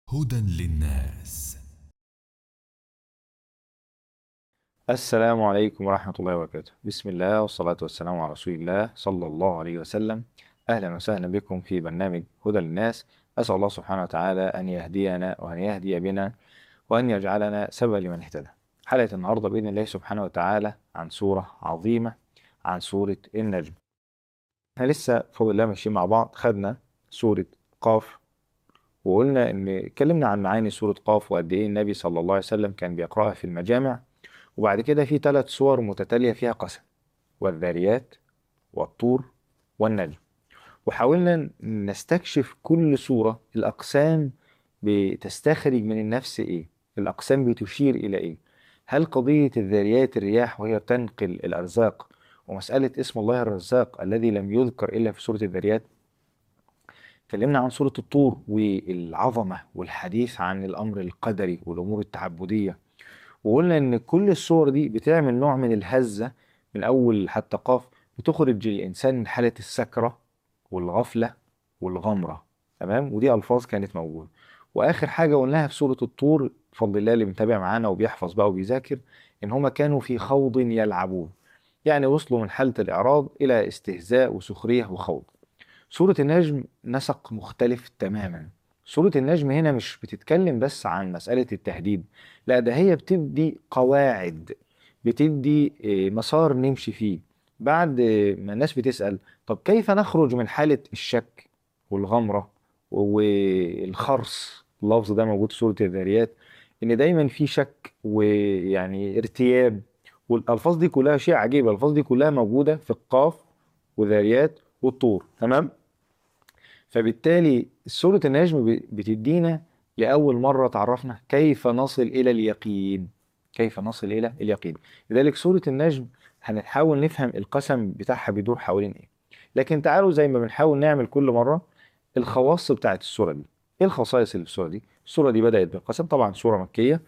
هدى للناس السلام عليكم ورحمة الله وبركاته بسم الله والصلاة والسلام على رسول الله صلى الله عليه وسلم أهلا وسهلا بكم في برنامج هدى للناس أسأل الله سبحانه وتعالى أن يهدينا وأن يهدي بنا وأن يجعلنا سببا لمن اهتدى حلقة النهاردة بإذن الله سبحانه وتعالى عن سورة عظيمة عن سورة النجم احنا لسه بفضل الله ماشيين مع بعض خدنا سورة قاف وقلنا ان اتكلمنا عن معاني سورة قاف وقد ايه النبي صلى الله عليه وسلم كان بيقرأها في المجامع وبعد كده في ثلاث سور متتالية فيها قسم والذاريات والطور والنجم وحاولنا نستكشف كل سورة الأقسام بتستخرج من النفس إيه الأقسام بتشير إلى إيه هل قضية الذاريات الرياح وهي تنقل الأرزاق ومسألة اسم الله الرزاق الذي لم يذكر إلا في سورة الذاريات اتكلمنا عن سورة الطور والعظمة والحديث عن الأمر القدري والأمور التعبدية وقلنا إن كل الصور دي بتعمل نوع من الهزة من أول حتى قاف بتخرج الإنسان من حالة السكرة والغفلة والغمرة تمام ودي ألفاظ كانت موجودة وآخر حاجة قلناها في سورة الطور بفضل الله اللي متابع معانا وبيحفظ بقى وبيذاكر إن هما كانوا في خوض يلعبون يعني وصلوا من حالة الإعراض إلى استهزاء وسخرية وخوض سورة النجم نسق مختلف تماما سورة النجم هنا مش بتتكلم بس عن مسألة التهديد لا ده هي بتدي قواعد بتدي آه، مسار نمشي فيه بعد آه، ما الناس بتسأل طب كيف نخرج من حالة الشك والغمرة والخرس اللفظ ده موجود في سورة الذاريات ان دايما في شك ويعني ارتياب والالفاظ دي كلها شيء عجيب الالفاظ دي كلها موجودة في القاف وذاريات والطور تمام فبالتالي سورة النجم ب- بتدينا لأول مرة تعرفنا كيف نصل إلى اليقين كيف نصل إلى اليقين لذلك سورة النجم هنحاول نفهم القسم بتاعها بيدور حوالين إيه لكن تعالوا زي ما بنحاول نعمل كل مرة الخواص بتاعت السورة دي إيه الخصائص اللي في السورة دي السورة دي بدأت بالقسم طبعا سورة مكية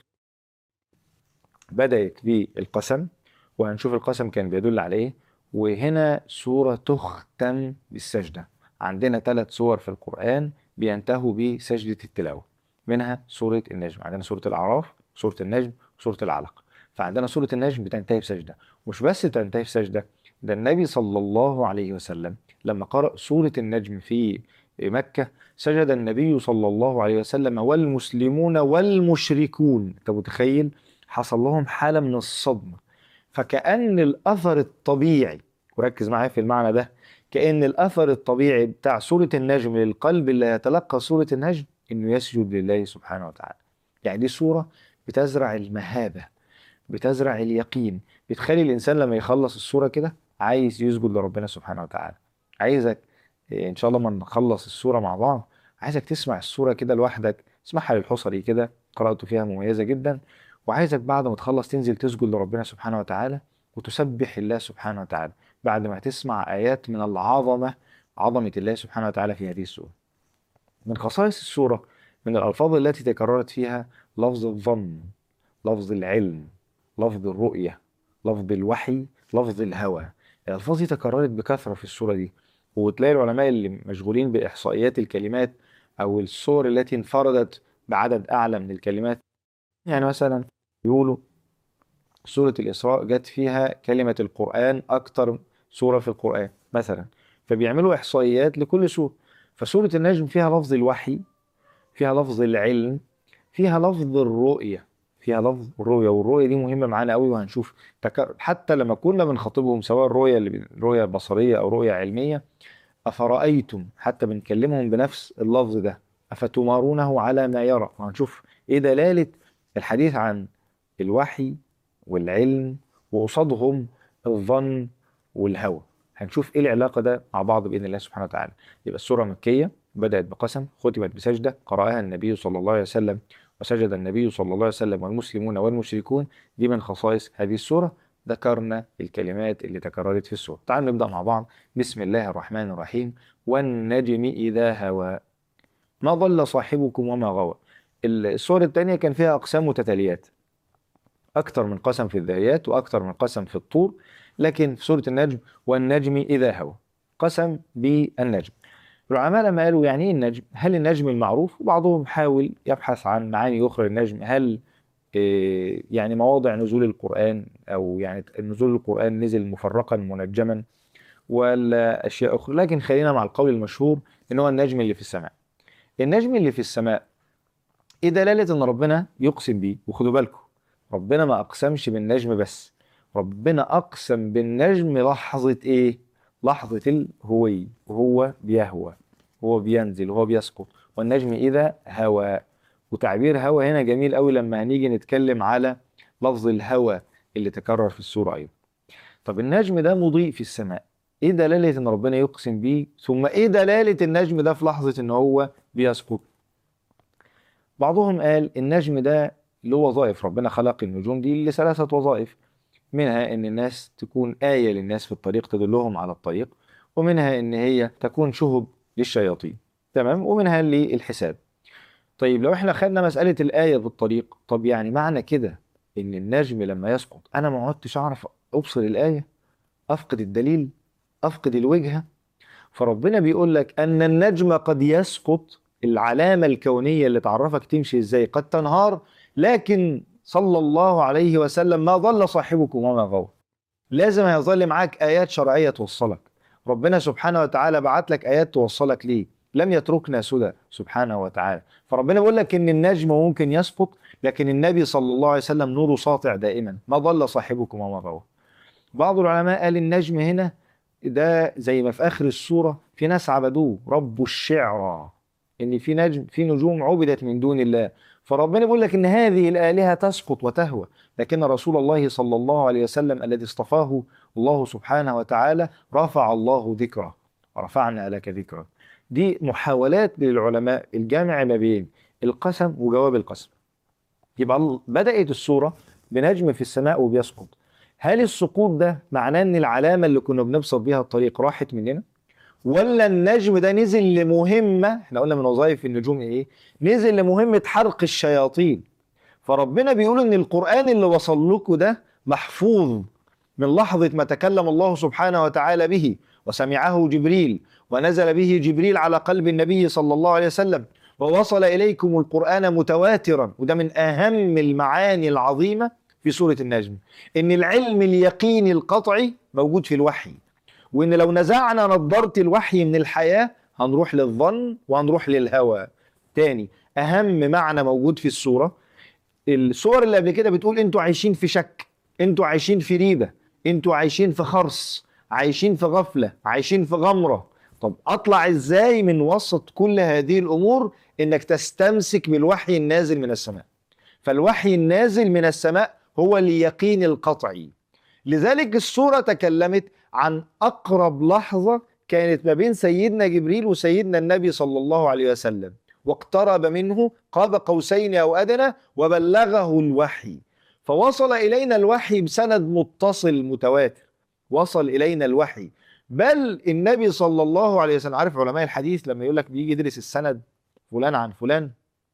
بدأت بالقسم وهنشوف القسم كان بيدل على إيه وهنا سورة تختم بالسجدة عندنا ثلاث سور في القرآن بينتهوا بسجدة التلاوة منها سورة النجم عندنا سورة الأعراف سورة النجم وسورة العلق فعندنا سورة النجم بتنتهي بسجدة مش بس تنتهي بسجدة ده النبي صلى الله عليه وسلم لما قرأ سورة النجم في مكة سجد النبي صلى الله عليه وسلم والمسلمون والمشركون انت متخيل حصل لهم حالة من الصدمة فكأن الأثر الطبيعي وركز معايا في المعنى ده كأن الأثر الطبيعي بتاع سورة النجم للقلب اللي يتلقى سورة النجم إنه يسجد لله سبحانه وتعالى يعني دي سورة بتزرع المهابة بتزرع اليقين بتخلي الإنسان لما يخلص السورة كده عايز يسجد لربنا سبحانه وتعالى عايزك إيه، إن شاء الله ما نخلص السورة مع بعض عايزك تسمع السورة كده لوحدك اسمعها للحصري كده قراءته فيها مميزة جدا وعايزك بعد ما تخلص تنزل تسجد لربنا سبحانه وتعالى وتسبح الله سبحانه وتعالى بعد ما تسمع آيات من العظمة عظمة الله سبحانه وتعالى في هذه السورة من خصائص السورة من الألفاظ التي تكررت فيها لفظ الظن لفظ العلم لفظ الرؤية لفظ الوحي لفظ الهوى الألفاظ دي تكررت بكثرة في السورة دي وتلاقي العلماء اللي مشغولين بإحصائيات الكلمات أو السور التي انفردت بعدد أعلى من الكلمات يعني مثلا يقولوا سورة الإسراء جت فيها كلمة القرآن أكتر سورة في القرآن مثلا فبيعملوا إحصائيات لكل سورة فسورة النجم فيها لفظ الوحي فيها لفظ العلم فيها لفظ الرؤية فيها لفظ الرؤية والرؤية دي مهمة معانا قوي وهنشوف تك- حتى لما كنا بنخاطبهم سواء الرؤية اللي بي- رؤية بصرية أو رؤية علمية أفرأيتم حتى بنكلمهم بنفس اللفظ ده أفتمارونه على ما يرى وهنشوف إيه دلالة الحديث عن الوحي والعلم وقصادهم الظن والهوى هنشوف ايه العلاقة ده مع بعض بإذن الله سبحانه وتعالى يبقى السورة مكية بدأت بقسم ختمت بسجدة قرأها النبي صلى الله عليه وسلم وسجد النبي صلى الله عليه وسلم والمسلمون والمشركون دي من خصائص هذه السورة ذكرنا الكلمات اللي تكررت في السورة تعالوا نبدأ مع بعض بسم الله الرحمن الرحيم والنجم إذا هوى ما ضل صاحبكم وما غوى السورة الثانية كان فيها أقسام متتاليات أكثر من قسم في الذاريات وأكثر من قسم في الطور لكن في سورة النجم والنجم إذا هوى قسم بالنجم العلماء لما قالوا يعني ايه النجم هل النجم المعروف وبعضهم حاول يبحث عن معاني اخرى للنجم هل إيه يعني مواضع نزول القرآن او يعني نزول القرآن نزل مفرقا منجما ولا اشياء اخرى لكن خلينا مع القول المشهور ان هو النجم اللي في السماء النجم اللي في السماء ايه دلالة ان ربنا يقسم بيه وخدوا بالكم ربنا ما اقسمش بالنجم بس ربنا اقسم بالنجم لحظة ايه لحظة الهوي وهو بيهوى وهو بينزل وهو بيسقط والنجم اذا هوى وتعبير هوى هنا جميل قوي لما هنيجي نتكلم على لفظ الهوى اللي تكرر في السورة ايضا طب النجم ده مضيء في السماء ايه دلالة ان ربنا يقسم بيه ثم ايه دلالة النجم ده في لحظة ان هو بيسقط بعضهم قال النجم ده له وظائف ربنا خلق النجوم دي لثلاثة وظائف منها ان الناس تكون آية للناس في الطريق تدلهم على الطريق ومنها ان هي تكون شهب للشياطين تمام ومنها للحساب طيب لو احنا خدنا مسألة الآية بالطريق طب يعني معنى كده ان النجم لما يسقط انا ما عدتش اعرف ابصر الآية افقد الدليل افقد الوجهة فربنا بيقول لك ان النجم قد يسقط العلامة الكونية اللي تعرفك تمشي ازاي قد تنهار لكن صلى الله عليه وسلم ما ضل صاحبكم وما غوى لازم هيظل معاك آيات شرعية توصلك ربنا سبحانه وتعالى بعت لك آيات توصلك ليه لم يتركنا سدى سبحانه وتعالى فربنا بيقول لك ان النجم ممكن يسقط لكن النبي صلى الله عليه وسلم نوره ساطع دائما ما ضل صاحبكم وما غوى بعض العلماء قال النجم هنا ده زي ما في اخر السوره في ناس عبدوه رب الشعرى ان في نجم في نجوم عبدت من دون الله فربنا بيقول لك ان هذه الالهه تسقط وتهوى لكن رسول الله صلى الله عليه وسلم الذي اصطفاه الله سبحانه وتعالى رفع الله ذكره ورفعنا لك ذكرك دي محاولات للعلماء الجامع ما بين القسم وجواب القسم يبقى بدأت السورة بنجم في السماء وبيسقط هل السقوط ده معناه ان العلامة اللي كنا بنبسط بيها الطريق راحت مننا ولا النجم ده نزل لمهمة احنا قلنا من وظائف النجوم ايه نزل لمهمة حرق الشياطين فربنا بيقول ان القرآن اللي وصل لكم ده محفوظ من لحظة ما تكلم الله سبحانه وتعالى به وسمعه جبريل ونزل به جبريل على قلب النبي صلى الله عليه وسلم ووصل إليكم القرآن متواترا وده من أهم المعاني العظيمة في سورة النجم إن العلم اليقيني القطعي موجود في الوحي وإن لو نزعنا نظارة الوحي من الحياة هنروح للظن وهنروح للهوى تاني أهم معنى موجود في السورة الصور اللي قبل كده بتقول انتوا عايشين في شك انتوا عايشين في ريبة انتوا عايشين في خرص عايشين في غفلة عايشين في غمرة طب اطلع ازاي من وسط كل هذه الامور انك تستمسك بالوحي النازل من السماء فالوحي النازل من السماء هو اليقين القطعي لذلك السورة تكلمت عن أقرب لحظة كانت ما بين سيدنا جبريل وسيدنا النبي صلى الله عليه وسلم واقترب منه قاب قوسين أو أدنى وبلغه الوحي فوصل إلينا الوحي بسند متصل متواتر وصل إلينا الوحي بل النبي صلى الله عليه وسلم عارف علماء الحديث لما يقول لك بيجي يدرس السند فلان عن فلان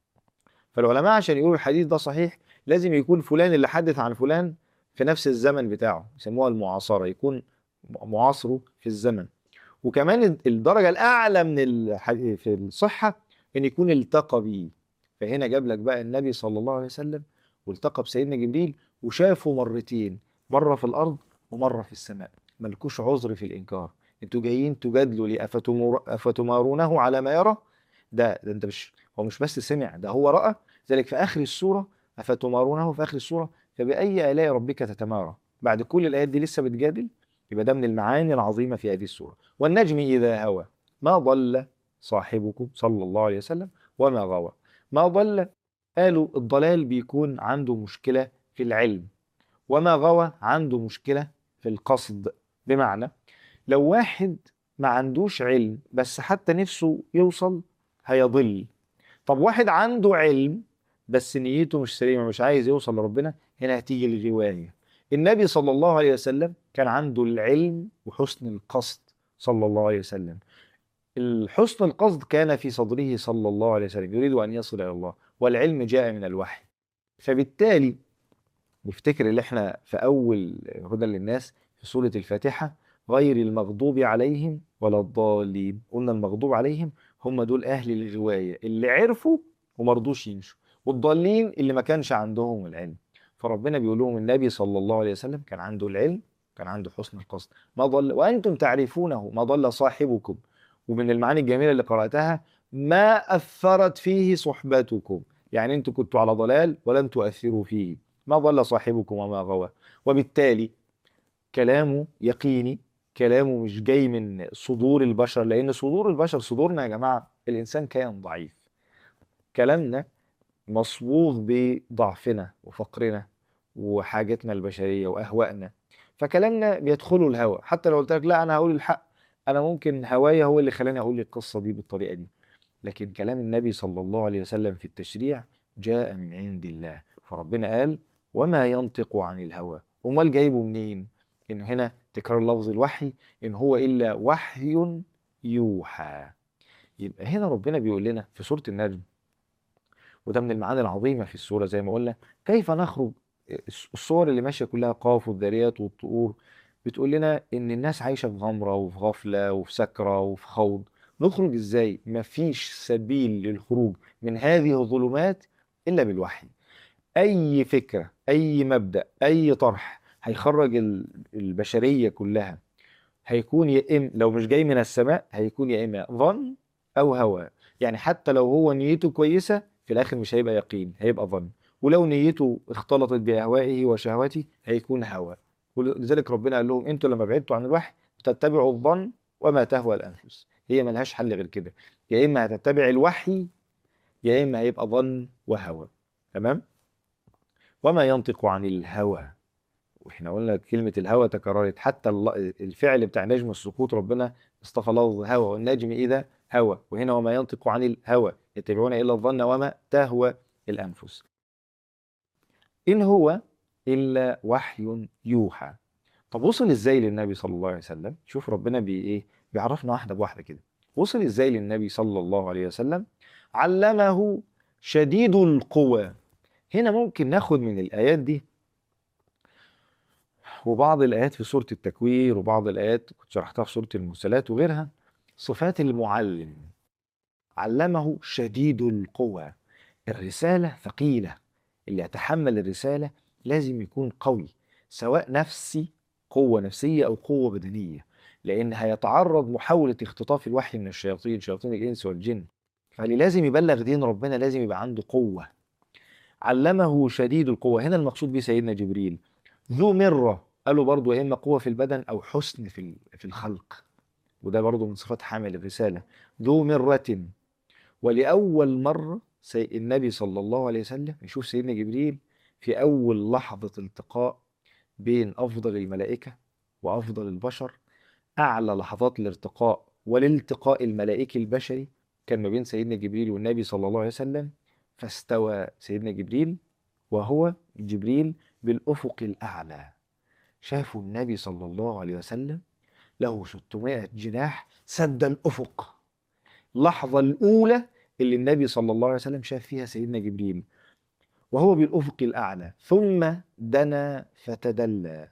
فالعلماء عشان يقولوا الحديث ده صحيح لازم يكون فلان اللي حدث عن فلان في نفس الزمن بتاعه يسموها المعاصرة يكون معاصره في الزمن وكمان الدرجة الأعلى من الحديث في الصحة إن يكون التقى بيه فهنا جاب لك بقى النبي صلى الله عليه وسلم والتقى بسيدنا جبريل وشافه مرتين مرة في الأرض ومرة في السماء ملكوش عذر في الإنكار انتوا جايين تجادلوا لي أفتمر- أفتمارونه على ما يرى ده ده انت مش هو مش بس سمع ده هو رأى ذلك في آخر السورة أفتمارونه في آخر السورة فبأي آلاء ربك تتمارى بعد كل الآيات دي لسه بتجادل يبقى ده من المعاني العظيمة في هذه السورة والنجم إذا هوى ما ضل صاحبكم صلى الله عليه وسلم وما غوى ما ضل قالوا الضلال بيكون عنده مشكلة في العلم وما غوى عنده مشكلة في القصد بمعنى لو واحد ما عندوش علم بس حتى نفسه يوصل هيضل طب واحد عنده علم بس نيته مش سليمة مش عايز يوصل لربنا هنا هتيجي الرواية النبي صلى الله عليه وسلم كان عنده العلم وحسن القصد صلى الله عليه وسلم الحسن القصد كان في صدره صلى الله عليه وسلم يريد أن يصل إلى الله والعلم جاء من الوحي فبالتالي نفتكر اللي احنا في أول هدى للناس في سورة الفاتحة غير المغضوب عليهم ولا الضالين قلنا المغضوب عليهم هم دول أهل الغواية اللي عرفوا ومرضوش يمشوا والضالين اللي ما كانش عندهم العلم فربنا بيقول لهم النبي صلى الله عليه وسلم كان عنده العلم كان عنده حسن القصد ما ضل وأنتم تعرفونه ما ضل صاحبكم ومن المعاني الجميلة اللي قرأتها ما أثرت فيه صحبتكم يعني أنتم كنتوا على ضلال ولم تؤثروا فيه ما ضل صاحبكم وما غوى وبالتالي كلامه يقيني كلامه مش جاي من صدور البشر لأن صدور البشر صدورنا يا جماعة الإنسان كائن ضعيف كلامنا مصبوغ بضعفنا وفقرنا وحاجتنا البشرية وأهوائنا فكلامنا بيدخله الهوى حتى لو قلت لك لا أنا هقول الحق أنا ممكن هوايا هو اللي خلاني أقول القصة دي بالطريقة دي لكن كلام النبي صلى الله عليه وسلم في التشريع جاء من عند الله فربنا قال وما ينطق عن الهوى امال جايبه منين ان هنا تكرار لفظ الوحي ان هو الا وحي يوحى يبقى هنا ربنا بيقول لنا في سوره النجم وده من المعاني العظيمه في السوره زي ما قلنا كيف نخرج الصور اللي ماشيه كلها قاف والذريات والطور بتقول لنا ان الناس عايشه في غمره وفي غفله وفي سكره وفي خوض نخرج ازاي مفيش سبيل للخروج من هذه الظلمات الا بالوحي اي فكره اي مبدا اي طرح هيخرج ال- البشريه كلها هيكون يا اما لو مش جاي من السماء هيكون يا اما ظن او هوى يعني حتى لو هو نيته كويسه في الاخر مش هيبقى يقين هيبقى ظن ولو نيته اختلطت باهوائه وشهواته هيكون هوى ولذلك ربنا قال لهم انتوا لما بعدتوا عن الوحي تتبعوا الظن وما تهوى الانفس هي ملهاش حل غير كده يا اما هتتبع الوحي يا اما هيبقى ظن وهوى تمام وما ينطق عن الهوى واحنا قلنا كلمة الهوى تكررت حتى الل- الفعل بتاع نجم السقوط ربنا اصطفى لفظ هوى والنجم إذا هوى وهنا وما ينطق عن الهوى يتبعون إلا الظن وما تهوى الأنفس إن هو إلا وحي يوحى طب وصل إزاي للنبي صلى الله عليه وسلم شوف ربنا بي إيه بيعرفنا واحدة بواحدة كده وصل إزاي للنبي صلى الله عليه وسلم علمه شديد القوى هنا ممكن ناخد من الآيات دي وبعض الآيات في سورة التكوير وبعض الآيات كنت شرحتها في سورة المرسلات وغيرها صفات المعلم علمه شديد القوى الرسالة ثقيلة اللي يتحمل الرسالة لازم يكون قوي سواء نفسي قوة نفسية أو قوة بدنية لأن هيتعرض محاولة اختطاف الوحي من الشياطين شياطين الإنس والجن فاللي لازم يبلغ دين ربنا لازم يبقى عنده قوة علمه شديد القوة هنا المقصود به سيدنا جبريل ذو مرة قالوا برضو يا إما قوة في البدن أو حسن في ال- في الخلق وده برضو من صفات حامل الرسالة ذو مرة ولأول مرة سي النبي صلى الله عليه وسلم يشوف سيدنا جبريل في أول لحظة التقاء بين أفضل الملائكة وأفضل البشر أعلى لحظات الارتقاء والالتقاء الملائكي البشري كان ما بين سيدنا جبريل والنبي صلى الله عليه وسلم فاستوى سيدنا جبريل وهو جبريل بالأفق الأعلى شافوا النبي صلى الله عليه وسلم له 600 جناح سد الأفق اللحظة الأولى اللي النبي صلى الله عليه وسلم شاف فيها سيدنا جبريل وهو بالأفق الأعلى ثم دنا فتدلى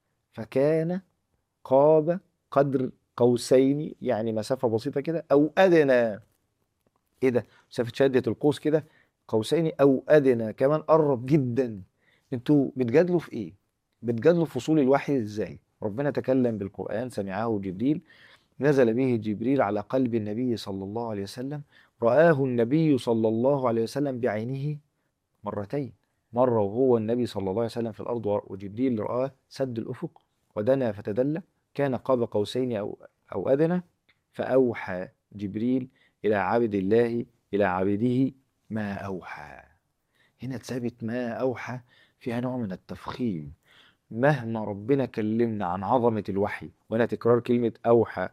فكان قاب قدر قوسين يعني مسافة بسيطة كده أو أدنى إيه ده مسافة شدة القوس كده قوسين أو أدنى كمان قرب جدا انتوا بتجادلوا في إيه؟ بتجادلوا في وصول الوحي إزاي؟ ربنا تكلم بالقرآن سمعه جبريل نزل به جبريل على قلب النبي صلى الله عليه وسلم رآه النبي صلى الله عليه وسلم بعينه مرتين مرة وهو النبي صلى الله عليه وسلم في الأرض وجبريل رآه سد الأفق ودنا فتدلى كان قاب قوسين أو أو أدنى فأوحى جبريل إلى عبد الله إلى عبده ما أوحى هنا اتثبت ما أوحى فيها نوع من التفخيم مهما ربنا كلمنا عن عظمة الوحي وهنا تكرار كلمة أوحى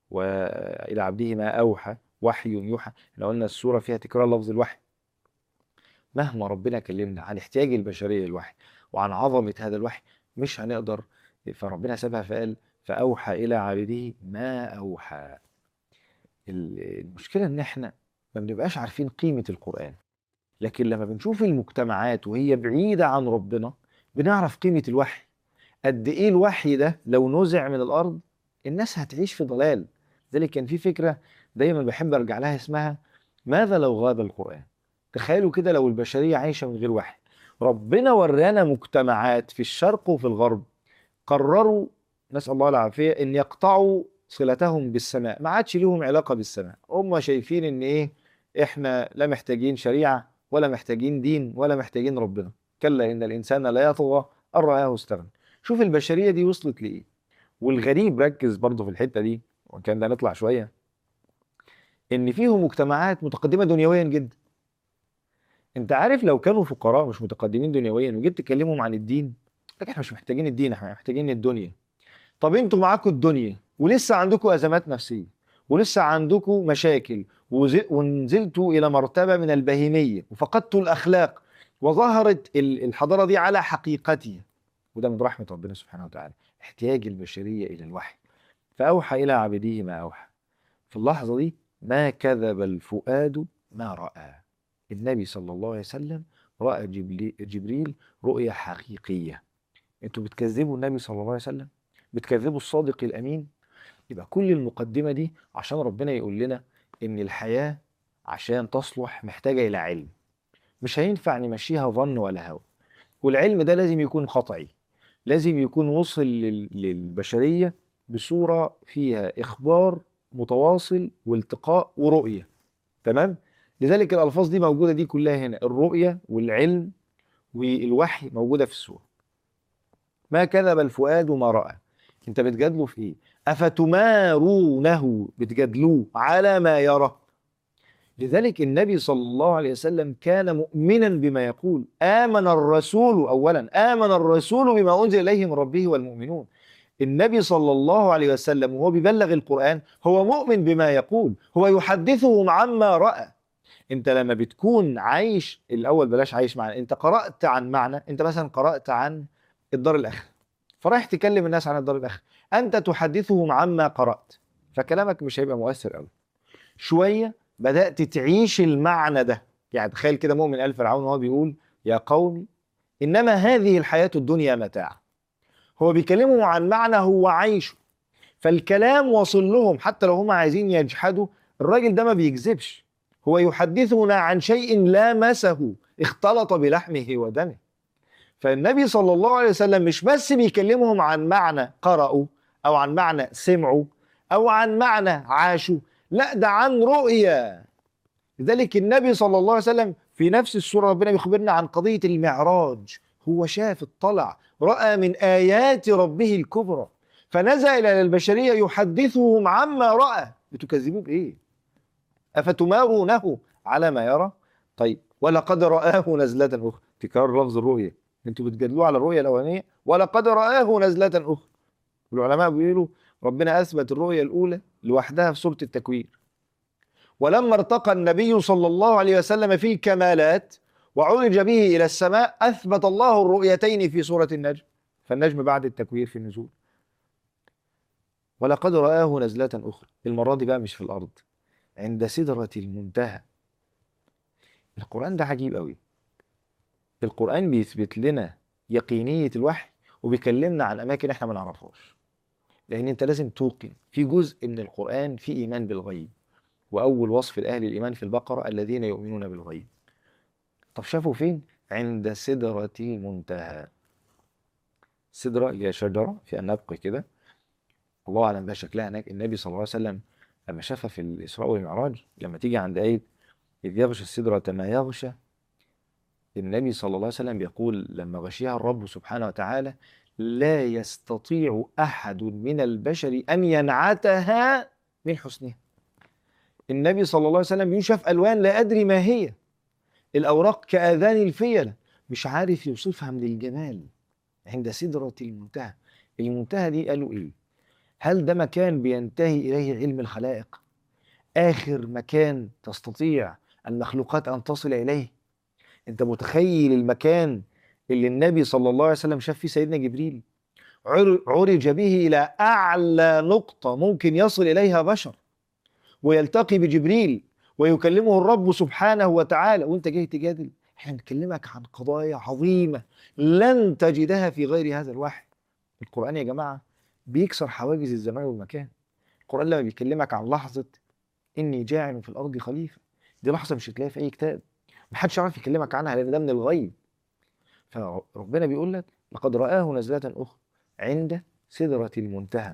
وإلى عبده ما أوحى وحي يوحى احنا قلنا السورة فيها تكرار لفظ الوحي مهما ربنا كلمنا عن احتياج البشرية للوحي وعن عظمة هذا الوحي مش هنقدر فربنا سابها فقال فأوحى إلى عبده ما أوحى ال- المشكلة إن إحنا ما بنبقاش عارفين قيمة القرآن لكن لما بنشوف المجتمعات وهي بعيدة عن ربنا بنعرف قيمة الوحي قد إيه الوحي ده لو نزع من الأرض الناس هتعيش في ضلال لذلك كان في فكره دايما بحب ارجع لها اسمها ماذا لو غاب القران تخيلوا كده لو البشريه عايشه من غير وحي ربنا ورانا مجتمعات في الشرق وفي الغرب قرروا نسال الله العافيه ان يقطعوا صلتهم بالسماء ما عادش ليهم علاقه بالسماء هم شايفين ان ايه احنا لا محتاجين شريعه ولا محتاجين دين ولا محتاجين ربنا كلا ان الانسان لا يطغى ان رآه استغنى شوف البشريه دي وصلت لايه والغريب ركز برضه في الحته دي وكان ده نطلع شويه ان فيهم مجتمعات متقدمه دنيويا جدا انت عارف لو كانوا فقراء مش متقدمين دنيويا وجيت تكلمهم عن الدين لكن احنا مش محتاجين الدين احنا محتاجين الدنيا طب انتوا معاكم الدنيا ولسه عندكم ازمات نفسيه ولسه عندكم مشاكل وز- ونزلتوا الى مرتبه من البهيميه وفقدتوا الاخلاق وظهرت ال- الحضاره دي على حقيقتها وده من رحمه ربنا سبحانه وتعالى احتياج البشريه الى الوحي فاوحى الى عبده ما اوحى في اللحظه دي ما كذب الفؤاد ما راى النبي صلى الله عليه وسلم راى جبلي- جبريل رؤيه حقيقيه انتوا بتكذبوا النبي صلى الله عليه وسلم بتكذبوا الصادق الامين يبقى كل المقدمه دي عشان ربنا يقول لنا ان الحياه عشان تصلح محتاجه الى علم مش هينفع نمشيها ظن ولا هوى والعلم ده لازم يكون قطعي لازم يكون وصل لل- للبشريه بصوره فيها اخبار متواصل والتقاء ورؤيه تمام لذلك الالفاظ دي موجوده دي كلها هنا الرؤيه والعلم والوحي موجوده في السوره ما كذب الفؤاد ما راى انت بتجادله في ايه افتمارونه بتجادلوه على ما يرى لذلك النبي صلى الله عليه وسلم كان مؤمنا بما يقول امن الرسول اولا امن الرسول بما انزل اليه من ربه والمؤمنون النبي صلى الله عليه وسلم وهو بيبلغ القران هو مؤمن بما يقول هو يحدثهم عما راى انت لما بتكون عايش الاول بلاش عايش معنى انت قرات عن معنى انت مثلا قرات عن الدار الاخره فرايح تكلم الناس عن الدار الاخره انت تحدثهم عما قرات فكلامك مش هيبقى مؤثر قوي شويه بدات تعيش المعنى ده يعني تخيل كده مؤمن ال فرعون وهو بيقول يا قوم انما هذه الحياه الدنيا متاع هو بيكلمهم عن معنى هو عايشه فالكلام واصل لهم حتى لو هم عايزين يجحدوا الراجل ده ما بيكذبش هو يحدثنا عن شيء لامسه اختلط بلحمه ودمه فالنبي صلى الله عليه وسلم مش بس بيكلمهم عن معنى قرأوا أو عن معنى سمعوا أو عن معنى عاشوا لا ده عن رؤية لذلك النبي صلى الله عليه وسلم في نفس السورة ربنا بيخبرنا عن قضية المعراج هو شاف اطلع رأى من آيات ربه الكبرى فنزل إلى البشرية يحدثهم عما رأى بتكذبوه بإيه أفتمارونه على ما يرى طيب ولقد رآه نزلة أخرى تكرار لفظ الرؤية انتوا بتجادلوه على الرؤية الأولانية ولقد رآه نزلة أخرى العلماء بيقولوا ربنا أثبت الرؤية الأولى لوحدها في سورة التكوير ولما ارتقى النبي صلى الله عليه وسلم في الكمالات وعرج به إلى السماء أثبت الله الرؤيتين في سورة النجم فالنجم بعد التكوير في النزول ولقد رآه نزلة أخرى المرة دي بقى مش في الأرض عند سدرة المنتهى القرآن ده عجيب قوي القرآن بيثبت لنا يقينية الوحي وبيكلمنا عن أماكن إحنا ما نعرفهاش لأن أنت لازم توقن في جزء من القرآن في إيمان بالغيب وأول وصف لأهل الإيمان في البقرة الذين يؤمنون بالغيب طب شافوا فين؟ عند سدرة المنتهى سدرة اللي هي شجرة في النبق كده الله أعلم بقى شكلها هناك النبي صلى الله عليه وسلم لما شافها في الإسراء والمعراج لما تيجي عند آية إذ يغشى السدرة ما يغشى النبي صلى الله عليه وسلم بيقول لما غشيها الرب سبحانه وتعالى لا يستطيع أحد من البشر أن ينعتها من حسنها النبي صلى الله عليه وسلم يشاف ألوان لا أدري ما هي الأوراق كآذان الفيلة مش عارف يوصفها من الجمال عند سدرة المنتهى المنتهى دي قالوا إيه هل ده مكان بينتهي إليه علم الخلائق آخر مكان تستطيع المخلوقات أن تصل إليه أنت متخيل المكان اللي النبي صلى الله عليه وسلم شاف فيه سيدنا جبريل عر- عرج به إلى أعلى نقطة ممكن يصل إليها بشر ويلتقي بجبريل ويكلمه الرب سبحانه وتعالى وانت جاي تجادل احنا بنكلمك عن قضايا عظيمة لن تجدها في غير هذا الوحي القرآن يا جماعة بيكسر حواجز الزمان والمكان القرآن لما بيكلمك عن لحظة إني جاعل في الأرض خليفة دي لحظة مش هتلاقيها في أي كتاب محدش يعرف يكلمك عنها لأن ده من الغيب فربنا بيقول لك لقد رآه نزلة أخرى عند سدرة المنتهى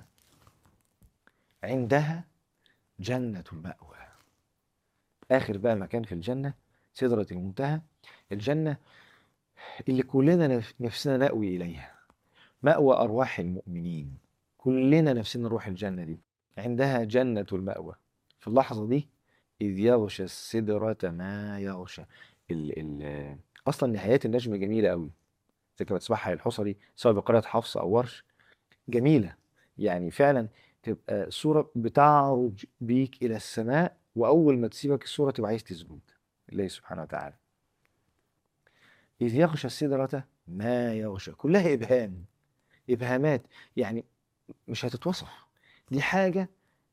عندها جنة المأوى آخر بقى مكان في الجنة سدرة المنتهى الجنة اللي كلنا نف- نفسنا نأوي إليها مأوى أرواح المؤمنين كلنا نفسنا نروح الجنة دي عندها جنة المأوى في اللحظة دي إذ يغشى السدرة ما يغشى ال ال أصلا نهايات النجم جميلة قوي زي كما تسمعها الحصري سواء بقراءة حفص أو ورش جميلة يعني فعلا تبقى صورة بتعرج بيك إلى السماء وأول ما تسيبك الصورة تبقى عايز تسجد لله سبحانه وتعالى إذ يغشى السدرة ما يغشى كلها إبهام إبهامات يعني مش هتتوصف دي حاجة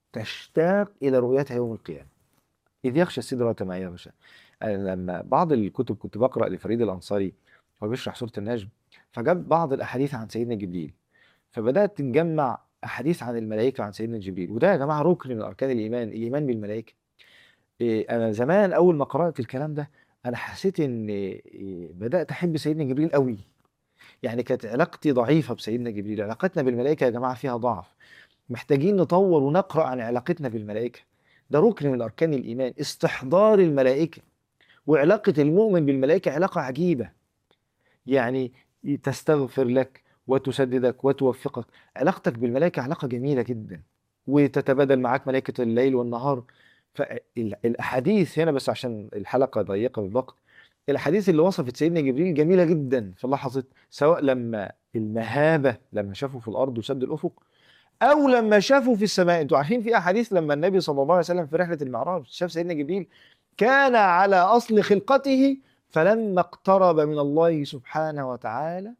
تشتاق إلى رؤيتها يوم القيامة إذ يغشى السدرة ما يغشى أنا لما بعض الكتب كنت بقرأ لفريد الأنصاري هو بيشرح سورة النجم فجاب بعض الأحاديث عن سيدنا جبريل فبدأت نجمع أحاديث عن الملائكة عن سيدنا جبريل وده يا جماعة ركن من أركان الإيمان الإيمان بالملائكة إيه، أنا زمان أول ما قرأت الكلام ده أنا حسيت إن إيه، بدأت أحب سيدنا جبريل قوي يعني كانت علاقتي ضعيفة بسيدنا جبريل علاقتنا بالملائكة يا جماعة فيها ضعف محتاجين نطور ونقرأ عن علاقتنا بالملائكة ده ركن من أركان الإيمان استحضار الملائكة وعلاقة المؤمن بالملائكة علاقة عجيبة يعني تستغفر لك وتسددك وتوفقك علاقتك بالملائكة علاقة جميلة جدا وتتبادل معاك ملائكة الليل والنهار فالأحاديث هنا بس عشان الحلقة ضيقة بالوقت الأحاديث اللي وصفت سيدنا جبريل جميلة جدا في لحظة سواء لما المهابة لما شافوا في الأرض وسد الأفق أو لما شافوا في السماء أنتوا عارفين في أحاديث لما النبي صلى الله عليه وسلم في رحلة المعراج شاف سيدنا جبريل كان على أصل خلقته فلما اقترب من الله سبحانه وتعالى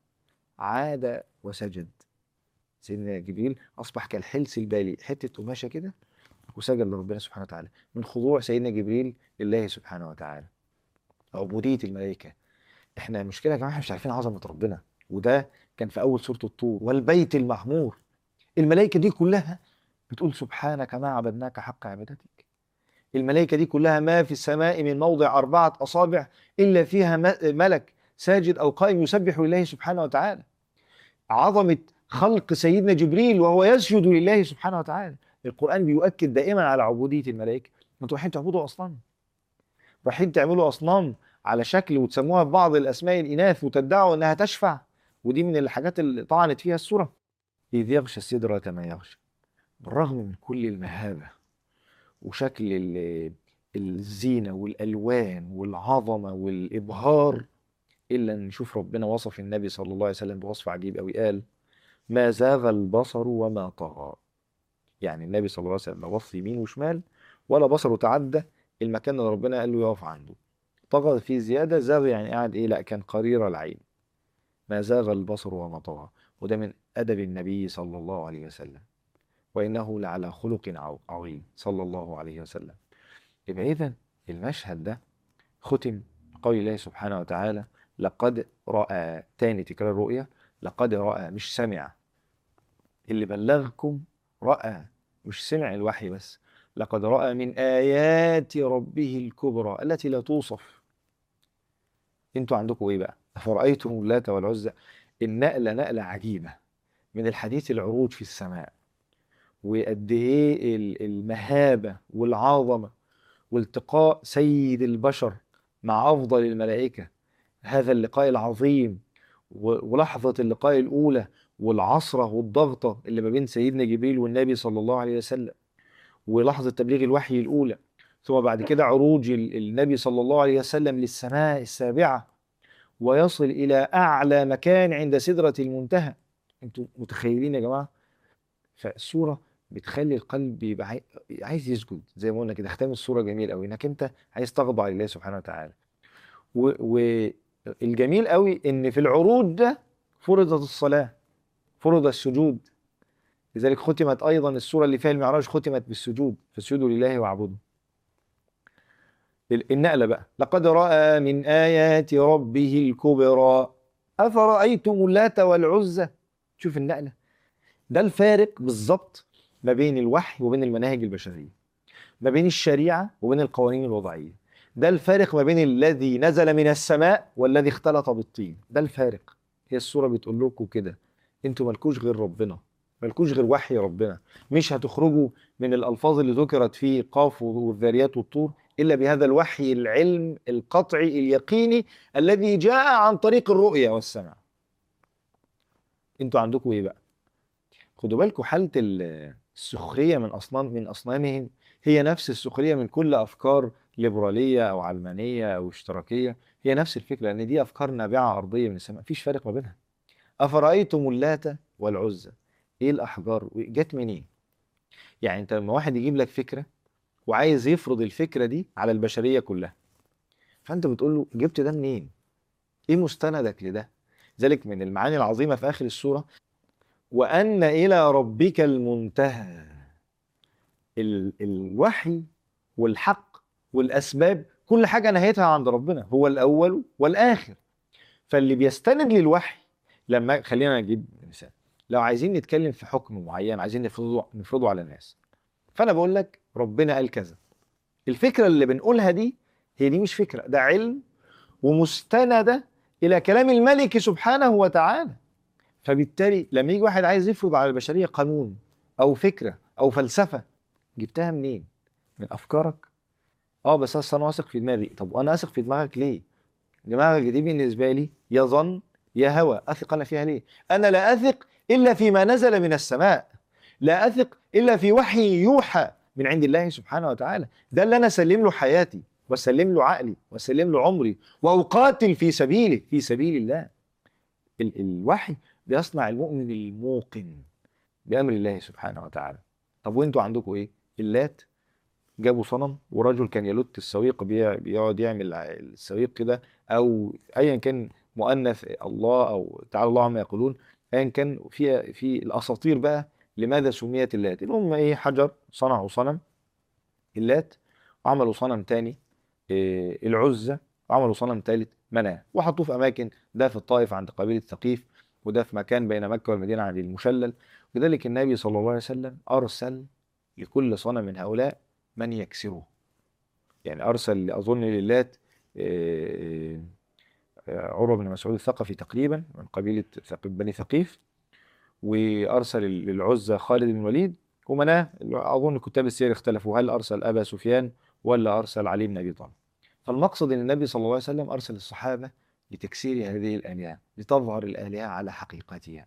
عاد وسجد سيدنا جبريل أصبح كالحلس البالي حتة قماشة كده وسجد لربنا سبحانه وتعالى من خضوع سيدنا جبريل لله سبحانه وتعالى عبودية الملائكة احنا المشكلة يا جماعة احنا مش عارفين عظمة ربنا وده كان في أول سورة الطور والبيت المعمور الملائكة دي كلها بتقول سبحانك ما عبدناك حق عبادتك الملائكة دي كلها ما في السماء من موضع أربعة أصابع إلا فيها م- ملك ساجد أو قائم يسبح لله سبحانه وتعالى عظمة خلق سيدنا جبريل وهو يسجد لله سبحانه وتعالى القرآن بيؤكد دائما على عبودية الملائكة انتوا رايحين تعبدوا أصنام رايحين تعملوا أصنام على شكل وتسموها ببعض الأسماء الإناث وتدعوا إنها تشفع ودي من الحاجات اللي طعنت فيها السورة إذ يغشى السدرة ما يغشى بالرغم من كل المهابة وشكل ال- الزينة والألوان والعظمة والإبهار إلا أن نشوف ربنا وصف النبي صلى الله عليه وسلم بوصف عجيب أوي قال ما زاغ البصر وما طغى يعني النبي صلى الله عليه وسلم لا بص يمين وشمال ولا بصره تعدى المكان اللي ربنا قال له يقف عنده طغى فيه زيادة زاغ يعني قاعد إيه لا كان قرير العين ما زاغ البصر وما طغى وده من أدب النبي صلى الله عليه وسلم وإنه لعلى خلق عو- عظيم صلى الله عليه وسلم يبقى إذا المشهد ده ختم قول الله سبحانه وتعالى لقد رأى تاني تكرار الرؤية لقد رأى مش سمع اللي بلغكم رأى مش سمع الوحي بس لقد رأى من آيات ربه الكبرى التي لا توصف انتوا عندكم ايه بقى أفرأيتم اللات والعزى النقلة نقلة عجيبة من الحديث العروج في السماء وقد ايه ال- المهابة والعظمة والتقاء سيد البشر مع أفضل الملائكة هذا اللقاء العظيم و- ولحظة اللقاء الأولى والعصرة والضغطة اللي ما بين سيدنا جبريل والنبي صلى الله عليه وسلم ولحظة تبليغ الوحي الأولى ثم بعد كده عروج ال- النبي صلى الله عليه وسلم للسماء السابعة ويصل إلى أعلى مكان عند سدرة المنتهى أنتوا متخيلين يا جماعة فالصورة بتخلي القلب يبقى عاي- عايز يسجد زي ما قلنا كده ختام الصورة جميل قوي انك انت عايز تخضع لله سبحانه وتعالى والجميل قوي ان في العروض ده فرضت الصلاة فرض السجود لذلك ختمت ايضا السورة اللي فيها المعراج ختمت بالسجود فاسجدوا لله واعبدوا ال- النقلة بقى لقد رأى من آيات ربه الكبرى أفرأيتم اللات والعزى شوف النقلة ده الفارق بالظبط ما بين الوحي وبين المناهج البشريه ما بين الشريعه وبين القوانين الوضعيه ده الفارق ما بين الذي نزل من السماء والذي اختلط بالطين ده الفارق هي الصوره بتقول لكم كده انتوا مالكوش غير ربنا مالكوش غير وحي ربنا مش هتخرجوا من الالفاظ اللي ذكرت في قاف والذاريات والطور الا بهذا الوحي العلم القطعي اليقيني الذي جاء عن طريق الرؤيه والسمع انتوا عندكم ايه بقى خدوا بالكم حاله ال- السخريه من اصنام من اصنامهم هي نفس السخريه من كل افكار ليبراليه او علمانيه او اشتراكيه هي نفس الفكره لان دي افكار نابعه ارضيه من السماء مفيش فارق ما بينها افرايتم اللات والعزى ايه الاحجار جت منين يعني انت لما واحد يجيب لك فكره وعايز يفرض الفكره دي على البشريه كلها فانت بتقول له جبت ده منين ايه مستندك لده ذلك من المعاني العظيمه في اخر السوره وان الى ربك المنتهى ال الوحي والحق والاسباب كل حاجه نهايتها عند ربنا هو الاول والاخر فاللي بيستند للوحي لما خلينا نجيب مثال لو عايزين نتكلم في حكم معين عايزين نفرضه نفرضه على الناس فانا بقول لك ربنا قال كذا الفكره اللي بنقولها دي هي دي مش فكره ده علم ومستنده الى كلام الملك سبحانه وتعالى فبالتالي لما يجي واحد عايز يفرض على البشريه قانون او فكره او فلسفه جبتها منين من افكارك اه بس اصل انا واثق في دماغي طب وانا اثق في دماغك ليه دماغك دي بالنسبه لي يا ظن يا هوى اثق انا فيها ليه انا لا اثق الا فيما نزل من السماء لا اثق الا في وحي يوحى من عند الله سبحانه وتعالى ده اللي انا اسلم له حياتي واسلم له عقلي واسلم له عمري واقاتل في سبيله في سبيل الله ال- الوحي بيصنع المؤمن الموقن بامر الله سبحانه وتعالى طب وانتوا عندكم ايه اللات جابوا صنم ورجل كان يلت السويق بيع- بيقعد يعمل ع- السويق كده او ايا كان مؤنث الله او تعالى الله عما يقولون ايا كان في في الاساطير بقى لماذا سميت اللات المهم ايه حجر صنعوا صنم اللات وعملوا صنم تاني إيه العزة وعملوا صنم تالت مناه وحطوه في اماكن ده في الطائف عند قبيله ثقيف وده في مكان بين مكه والمدينه عند المشلل وذلك النبي صلى الله عليه وسلم ارسل لكل صنم من هؤلاء من يكسره يعني ارسل اظن للات إيه، إيه، عروه بن مسعود الثقفي تقريبا من قبيله ثق- بني ثقيف وارسل للعزى خالد بن الوليد ومناه اظن كتاب السير اختلفوا هل ارسل ابا سفيان ولا ارسل علي بن ابي طالب فالمقصد ان النبي صلى الله عليه وسلم ارسل الصحابه لتكسير هذه الالهه لتظهر الالهه على حقيقتها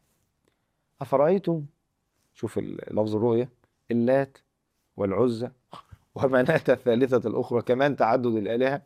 افرايتم شوف ال- لفظ الرؤيه اللات والعزى ومناة الثالثة الأخرى كمان تعدد الآلهة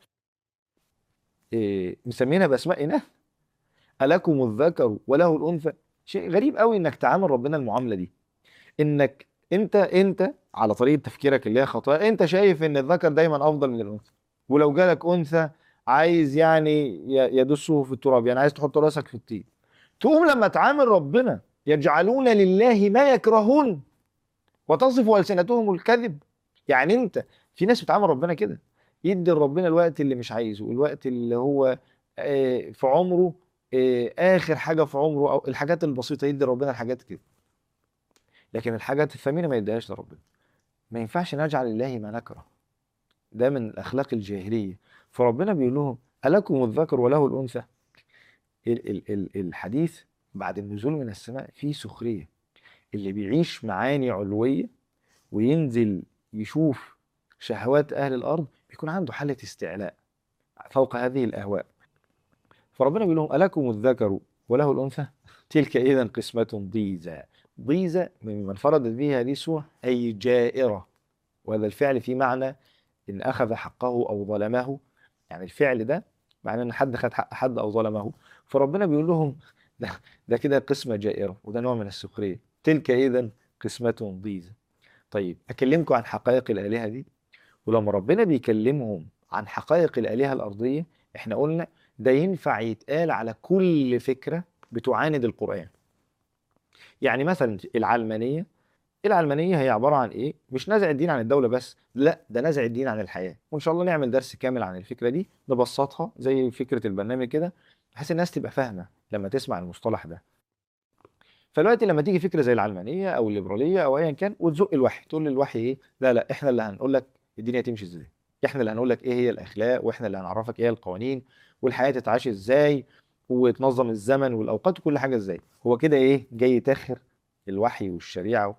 إيه مسمينها بأسماء إناث ألكم الذكر وله الأنثى شيء غريب قوي إنك تعامل ربنا المعاملة دي إنك أنت أنت على طريقة تفكيرك اللي هي خطأ أنت شايف إن الذكر دايما أفضل من الأنثى ولو جالك أنثى عايز يعني ي- يدسه في التراب يعني عايز تحط راسك في الطين تقوم لما تعامل ربنا يجعلون لله ما يكرهون وتصف ألسنتهم الكذب يعني انت في ناس بتعامل ربنا كده يدي لربنا الوقت اللي مش عايزه الوقت اللي هو آه، في عمره آه، اخر حاجه في عمره او الحاجات البسيطه يدي ربنا الحاجات كده لكن الحاجات الثمينه ما يديهاش لربنا ما ينفعش نجعل لله ما نكره ده من الاخلاق الجاهليه فربنا بيقول لهم الكم الذكر وله الانثى ال- ال- ال- الحديث بعد النزول من السماء فيه سخريه اللي بيعيش معاني علويه وينزل يشوف شهوات اهل الارض بيكون عنده حاله استعلاء فوق هذه الاهواء فربنا بيقول لهم الكم الذكر وله الانثى تلك اذا قسمه ضيزى ضيزى ممن فرضت به هذه السوره اي جائره وهذا الفعل في معنى ان اخذ حقه او ظلمه يعني الفعل ده معناه ان حد خد حق حد او ظلمه فربنا بيقول لهم ده, ده كده قسمه جائره وده نوع من السخريه تلك اذا قسمه ضيزى طيب اكلمكم عن حقائق الالهه دي ولما ربنا بيكلمهم عن حقائق الالهه الارضيه احنا قلنا ده ينفع يتقال على كل فكره بتعاند القران يعني مثلا العلمانيه العلمانيه هي عباره عن ايه مش نزع الدين عن الدوله بس لا ده نزع الدين عن الحياه وان شاء الله نعمل درس كامل عن الفكره دي نبسطها زي فكره البرنامج كده بحيث الناس تبقى فاهمه لما تسمع المصطلح ده فدلوقتي لما تيجي فكره زي العلمانيه او الليبراليه او ايا كان وتزق الوحي تقول للوحي ايه لا لا احنا اللي هنقول لك الدنيا تمشي ازاي احنا اللي هنقول لك ايه هي الاخلاق واحنا اللي هنعرفك ايه هي القوانين والحياه تتعاش ازاي وتنظم الزمن والاوقات وكل حاجه ازاي هو كده ايه جاي يتاخر الوحي والشريعه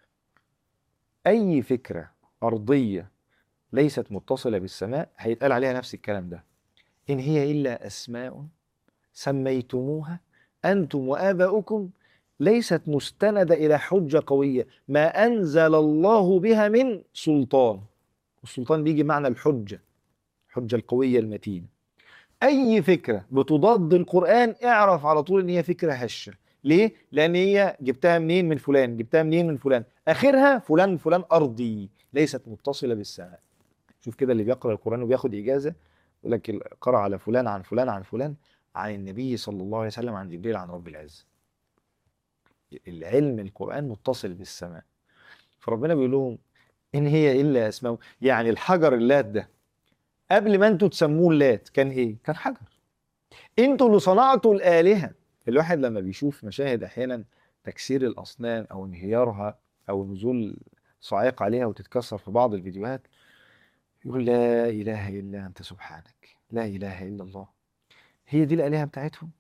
اي فكره ارضيه ليست متصله بالسماء هيتقال عليها نفس الكلام ده ان هي الا اسماء سميتموها انتم واباؤكم ليست مستندة إلى حجة قوية ما أنزل الله بها من سلطان والسلطان بيجي معنى الحجة الحجة القوية المتينة أي فكرة بتضاد القرآن اعرف على طول إن هي فكرة هشة ليه؟ لأن هي جبتها منين من فلان جبتها منين من فلان آخرها فلان فلان أرضي ليست متصلة بالسماء شوف كده اللي بيقرأ القرآن وبياخد إجازة يقول لك قرأ على فلان عن فلان عن فلان عن النبي صلى الله عليه وسلم عن جبريل عن رب العزة العلم القرآن متصل بالسماء فربنا بيقول لهم إن هي إلا أسماء يعني الحجر اللات ده قبل ما انتوا تسموه اللات كان إيه؟ كان حجر انتوا اللي صنعتوا الآلهة الواحد لما بيشوف مشاهد أحيانا تكسير الأصنام أو انهيارها أو نزول صاعقة عليها وتتكسر في بعض الفيديوهات يقول لا إله إلا أنت سبحانك لا إله إلا الله هي دي الآلهة بتاعتهم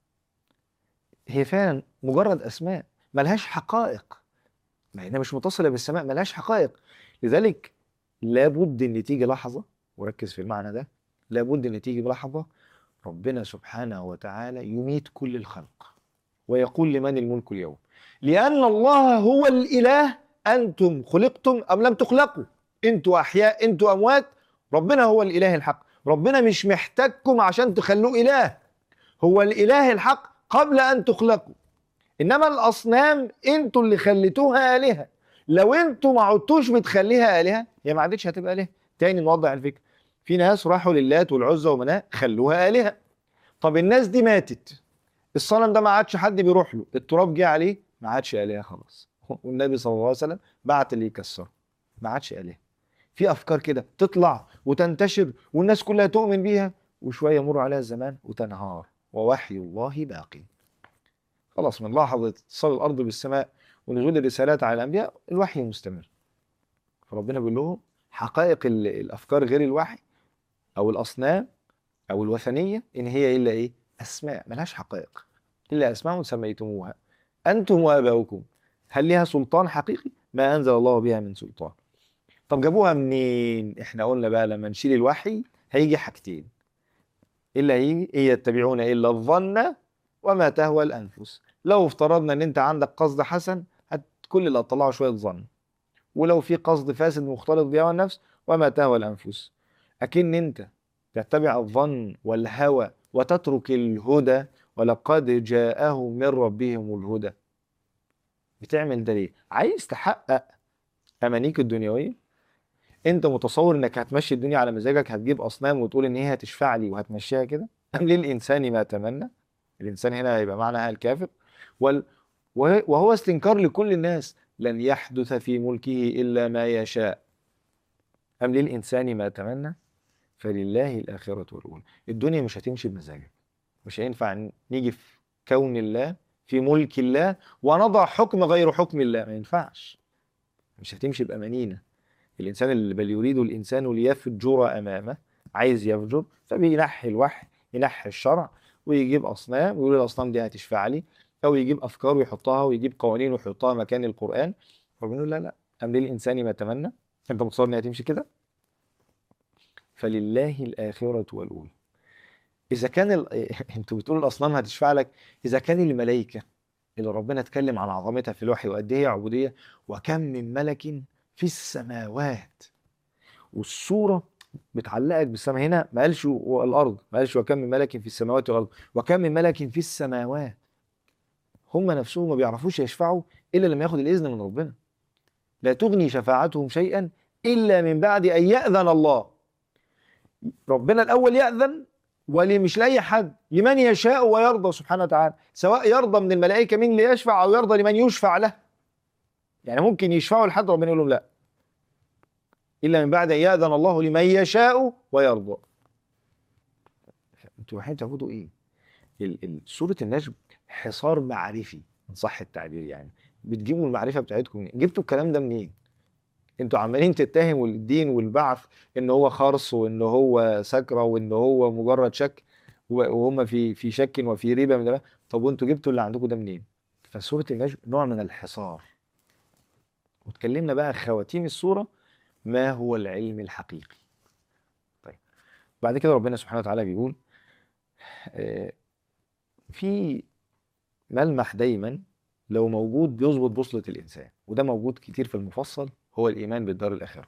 هي فعلا مجرد أسماء ملهاش حقائق ما هي مش متصلة بالسماء ملهاش حقائق لذلك لابد ان تيجي لحظة وركز في المعنى ده لابد ان تيجي لحظة ربنا سبحانه وتعالى يميت كل الخلق ويقول لمن الملك اليوم لأن الله هو الإله أنتم خلقتم أم لم تخلقوا أنتوا أحياء أنتوا أموات ربنا هو الإله الحق ربنا مش محتاجكم عشان تخلوه إله هو الإله الحق قبل أن تخلقوا انما الاصنام انتوا اللي خليتوها الهه لو انتوا ما عدتوش بتخليها الهه هي ما عادتش هتبقى الهه تاني نوضح الفكره في ناس راحوا للات والعزى ومناه خلوها الهه طب الناس دي ماتت الصنم ده ما عادش حد بيروح له التراب جه عليه ما عادش الهه خلاص والنبي صلى الله عليه وسلم بعت اللي يكسره ما عادش الهه في افكار كده تطلع وتنتشر والناس كلها تؤمن بيها وشويه يمر عليها الزمان وتنهار ووحي الله باقي خلاص من لحظة اتصال الأرض بالسماء ونزول الرسالات على الأنبياء الوحي مستمر فربنا بيقول لهم حقائق ال- الأفكار غير الوحي أو الأصنام أو الوثنية إن هي إلا إيه؟ أسماء ملهاش حقائق إلا أسماء سميتموها أنتم وآباؤكم هل لها سلطان حقيقي؟ ما أنزل الله بها من سلطان طب جابوها منين؟ إحنا قلنا بقى لما نشيل الوحي هيجي حاجتين إلا هيجي إيه يتبعون إلا الظن وما تهوى الانفس لو افترضنا ان انت عندك قصد حسن هت كل اللي هتطلعه شويه ظن ولو في قصد فاسد مختلط بهوى النفس وما تهوى الانفس اكن انت تتبع الظن والهوى وتترك الهدى ولقد جاءهم من ربهم الهدى بتعمل ده ليه عايز تحقق امانيك الدنيويه انت متصور انك هتمشي الدنيا على مزاجك هتجيب اصنام وتقول ان هي هتشفع لي وهتمشيها كده ام للانسان ما تمنى الانسان هنا هيبقى معناها الكافر وال وه- وهو استنكار لكل الناس لن يحدث في ملكه الا ما يشاء ام للانسان ما تمنى فلله الاخره والاولى الدنيا مش هتمشي بمزاجك مش هينفع نيجي في كون الله في ملك الله ونضع حكم غير حكم الله ما ينفعش مش هتمشي بامانينا الانسان اللي بل يريد الانسان ليفجر امامه عايز يفجر فبينحي الوحي ينحي الشرع ويجيب اصنام ويقول الاصنام دي هتشفع لي او يجيب افكار ويحطها ويجيب قوانين ويحطها مكان القران فبنقول لا لا ام للانسان ما تمنى انت متصور ان هي تمشي كده فلله الاخره والاولى اذا كان ال... انتوا بتقولوا الاصنام هتشفع لك اذا كان الملائكه اللي ربنا اتكلم عن عظمتها في الوحي وقد ايه هي عبوديه وكم من ملك في السماوات والصوره بتعلقك بالسماء هنا ما قالش والارض ما قالش وكم من ملك في السماوات والارض وكم من ملك في السماوات هم نفسهم ما بيعرفوش يشفعوا الا لما ياخد الاذن من ربنا لا تغني شفاعتهم شيئا الا من بعد ان ياذن الله ربنا الاول ياذن ولمش لاي حد لمن يشاء ويرضى سبحانه وتعالى سواء يرضى من الملائكه مين اللي يشفع او يرضى لمن يشفع له يعني ممكن يشفعوا لحد ربنا يقول لهم لا الا من بعد ان ياذن الله لمن يشاء ويرضى انتوا رايحين تعبدوا ايه ال- ال- سوره النجم حصار معرفي ان صح التعبير يعني بتجيبوا المعرفه بتاعتكم منين جبتوا الكلام ده منين انتوا عمالين تتهموا الدين والبعث ان هو خرص وان هو سكره وان هو مجرد شك و- وهم في في شك وفي ريبه من ده طب وانتوا جبتوا اللي عندكم ده منين فسوره النجم نوع من الحصار واتكلمنا بقى خواتيم السوره ما هو العلم الحقيقي طيب بعد كده ربنا سبحانه وتعالى بيقول آه، في ملمح دايما لو موجود بيظبط بوصلة الإنسان وده موجود كتير في المفصل هو الإيمان بالدار الآخرة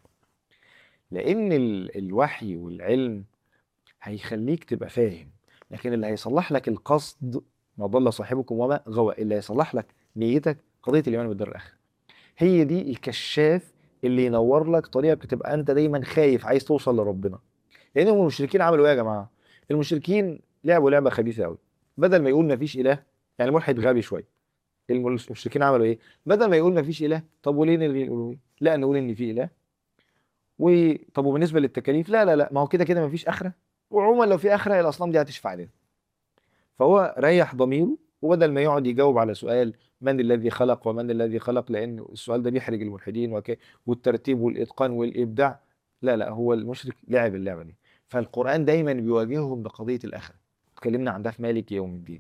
لأن ال- الوحي والعلم هيخليك تبقى فاهم لكن اللي هيصلح لك القصد ما ضل صاحبكم وما غوى اللي هيصلح لك نيتك قضية الإيمان بالدار الآخرة هي دي الكشاف اللي ينور لك طريقك تبقى أنت دايما خايف عايز توصل لربنا لأن هم المشركين عملوا إيه يا جماعة؟ المشركين لعبوا لعبة خبيثة أوي بدل ما يقول مفيش إله يعني ملحد غبي شوية المشركين عملوا ايه؟ بدل ما يقول ما فيش اله طب وليه نلغي الالوهيه؟ لا نقول ان في اله وطب وبالنسبه للتكاليف لا لا لا ما هو كده كده ما فيش اخره وعموما لو في اخره الاصنام دي هتشفع لنا فهو ريح ضميره وبدل ما يقعد يجاوب على سؤال من الذي خلق ومن الذي خلق لان السؤال ده بيحرج الملحدين وك... والترتيب والاتقان والابداع لا لا هو المشرك لعب اللعبه دي فالقران دايما بيواجههم بقضيه الاخره اتكلمنا عن ده في مالك يوم الدين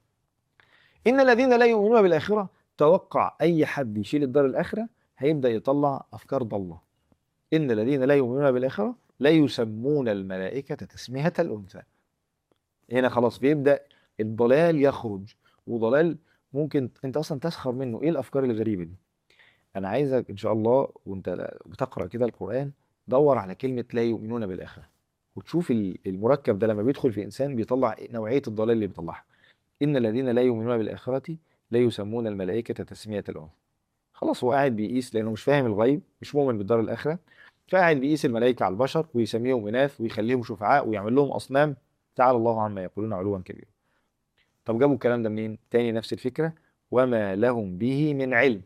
ان الذين لا يؤمنون بالاخره توقع اي حد يشيل الدار الاخره هيبدا يطلع افكار ضاله ان الذين لا يؤمنون بالاخره لا يسمون الملائكه تسميه الانثى هنا خلاص بيبدا الضلال يخرج وضلال ممكن انت اصلا تسخر منه ايه الافكار الغريبه دي انا عايزك ان شاء الله وانت بتقرا كده القران دور على كلمه لا يؤمنون بالاخره وتشوف ال- المركب ده لما بيدخل في انسان بيطلع نوعيه الضلال اللي بيطلعها ان الذين لا يؤمنون بالاخره لا يسمون الملائكه تسميه الانثى خلاص هو قاعد بيقيس لانه مش فاهم الغيب مش مؤمن بالدار الاخره فقاعد بيقيس الملائكه على البشر ويسميهم اناث ويخليهم شفعاء ويعمل لهم اصنام تعالى الله عما يقولون علوا كبيرا طب جابوا الكلام ده منين تاني نفس الفكره وما لهم به من علم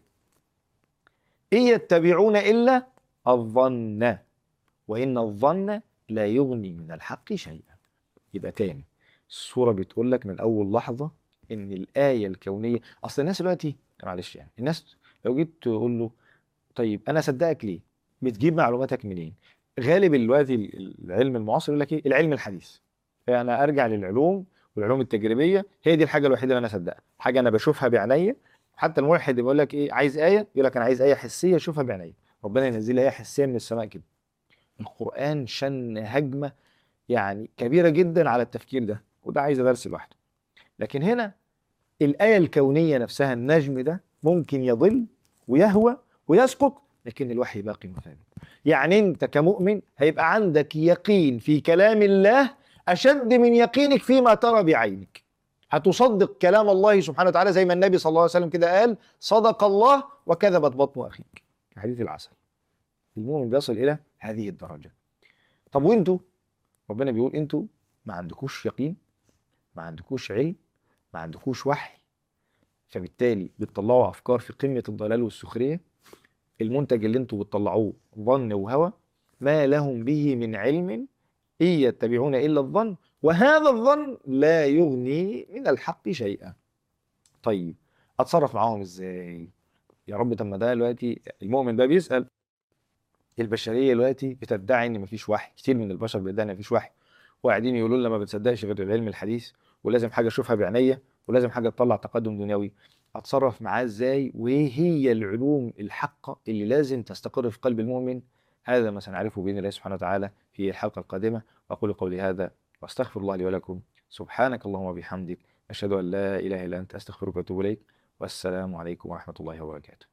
إن يتبعون إلا الظن وإن الظن لا يغني من الحق شيئا يبقى تاني السورة بتقول لك من أول لحظة إن الآية الكونية أصل الناس دلوقتي معلش يعني الناس لو جيت تقول له طيب أنا أصدقك ليه؟ بتجيب معلوماتك منين؟ غالب دلوقتي العلم المعاصر يقول لك إيه؟ العلم الحديث فأنا أرجع للعلوم والعلوم التجريبية هي دي الحاجة الوحيدة اللي أنا أصدقها حاجة أنا بشوفها بعينيا حتى الملحد بيقول لك ايه عايز ايه يقول لك انا عايز ايه حسيه اشوفها بعينيا ربنا ينزل لي ايه حسيه من السماء كده القران شن هجمه يعني كبيره جدا على التفكير ده وده عايز درس لوحده لكن هنا الايه الكونيه نفسها النجم ده ممكن يضل ويهوى ويسقط لكن الوحي باقي مثابت يعني انت كمؤمن هيبقى عندك يقين في كلام الله اشد من يقينك فيما ترى بعينك هتصدق كلام الله سبحانه وتعالى زي ما النبي صلى الله عليه وسلم كده قال صدق الله وكذبت بطن اخيك حديث العسل المؤمن بيصل الى هذه الدرجه طب وانتوا ربنا بيقول انتوا ما عندكوش يقين ما عندكوش علم ما عندكوش وحي فبالتالي بتطلعوا افكار في قمه الضلال والسخريه المنتج اللي انتوا بتطلعوه ظن وهوى ما لهم به من علم ان يتبعون الا الظن وهذا الظن لا يغني من الحق شيئا طيب اتصرف معاهم ازاي يا رب طب ما ده دلوقتي المؤمن ده بيسال البشريه دلوقتي بتدعي ان مفيش وحي كتير من البشر بيدعي ان مفيش وحي وقاعدين يقولوا لنا ما بتصدقش غير العلم الحديث ولازم حاجه اشوفها بعينيا ولازم حاجه تطلع تقدم دنيوي اتصرف معاه ازاي وايه هي العلوم الحقه اللي لازم تستقر في قلب المؤمن هذا ما سنعرفه باذن الله سبحانه وتعالى في الحلقه القادمه واقول قولي هذا واستغفر الله لي ولكم سبحانك اللهم وبحمدك اشهد ان لا اله الا انت استغفرك واتوب اليك والسلام عليكم ورحمه الله وبركاته